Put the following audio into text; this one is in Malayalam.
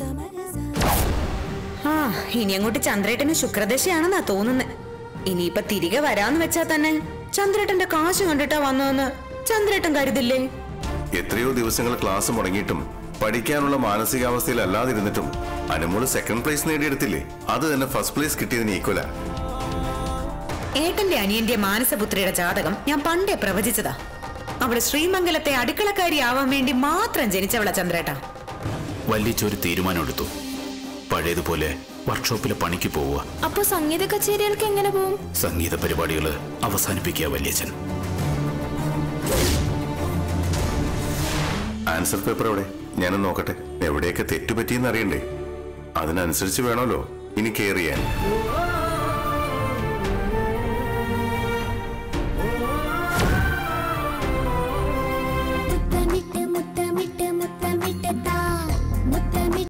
ആ ഇനി അങ്ങോട്ട് ചന്ദ്രേട്ടന് ശുക്രദശയാണെന്നാ തോന്നുന്നത് ഇനിയിപ്പൊ തിരികെ വരാന്ന് വെച്ചാ തന്നെ ചന്ദ്രേട്ടന്റെ കാശ് കണ്ടിട്ടാ വന്നതെന്ന് ചന്ദ്രേട്ടൻ കരുതില്ലേ എത്രയോ ദിവസങ്ങൾ ക്ലാസ് മുടങ്ങിയിട്ടും പഠിക്കാനുള്ള മാനസികാവസ്ഥയിലല്ലാതിരുന്നിട്ടും അനുമോള് സെക്കൻഡ് പ്ലേസ് നേടിയെടുത്തില്ലേ അത് തന്നെ ഫസ്റ്റ് പ്ലേസ് കിട്ടിയതിന് ഈക്വലാ ഏട്ടന്റെ അനിയന്റെ മാനസപുത്രിയുടെ ജാതകം ഞാൻ പണ്ടേ പ്രവചിച്ചതാ അവള് ശ്രീമംഗലത്തെ അടുക്കളക്കാരിയാവാൻ വേണ്ടി മാത്രം ജനിച്ചവളാ ചന്ദ്രേട്ട വല്ലിച്ചൊരു തീരുമാനമെടുത്തു പഴയതുപോലെ വർക്ക്ഷോപ്പിലെ പണിക്ക് പോവുക അപ്പൊ സംഗീത കച്ചേരികൾക്ക് എങ്ങനെ പോവും സംഗീത പരിപാടികൾ അവസാനിപ്പിക്കുക വല്യച്ഛൻ ആൻസർ പേപ്പർ എവിടെ ഞാനൊന്ന് നോക്കട്ടെ എവിടെയൊക്കെ തെറ്റുപറ്റിയെന്ന് അറിയണ്ടേ അതിനനുസരിച്ച് വേണമല്ലോ ഇനി കെയർ ചെയ്യാൻ